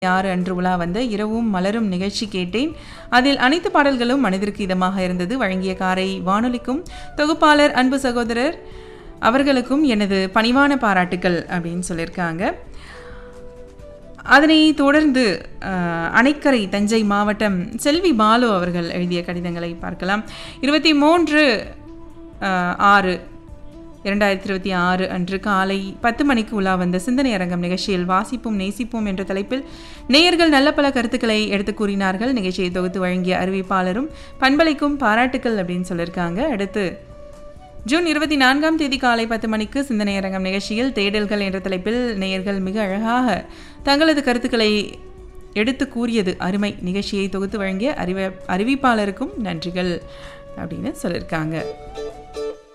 ஆறு அன்று உலா வந்த இரவும் மலரும் நிகழ்ச்சி கேட்டேன் அதில் அனைத்து பாடல்களும் மனதிற்கு இதமாக இருந்தது வழங்கிய காரை வானொலிக்கும் தொகுப்பாளர் அன்பு சகோதரர் அவர்களுக்கும் எனது பணிவான பாராட்டுக்கள் அப்படின்னு சொல்லியிருக்காங்க அதனை தொடர்ந்து அஹ், அணைக்கரை தஞ்சை மாவட்டம் செல்வி பாலு அவர்கள் எழுதிய கடிதங்களை பார்க்கலாம் இருபத்தி மூன்று அஹ், ஆறு இரண்டாயிரத்தி இருபத்தி ஆறு அன்று காலை பத்து மணிக்கு உலா வந்த சிந்தனை அரங்கம் நிகழ்ச்சியில் வாசிப்போம் நேசிப்போம் என்ற தலைப்பில் நேயர்கள் நல்ல பல கருத்துக்களை எடுத்து கூறினார்கள் நிகழ்ச்சியை தொகுத்து வழங்கிய அறிவிப்பாளரும் பண்பலைக்கும் பாராட்டுக்கள் அப்படின்னு சொல்லியிருக்காங்க அடுத்து ஜூன் இருபத்தி நான்காம் தேதி காலை பத்து மணிக்கு சிந்தனை அரங்கம் நிகழ்ச்சியில் தேடல்கள் என்ற தலைப்பில் நேயர்கள் மிக அழகாக தங்களது கருத்துக்களை எடுத்து கூறியது அருமை நிகழ்ச்சியை தொகுத்து வழங்கிய அறிவ அறிவிப்பாளருக்கும் நன்றிகள் அப்படின்னு சொல்லியிருக்காங்க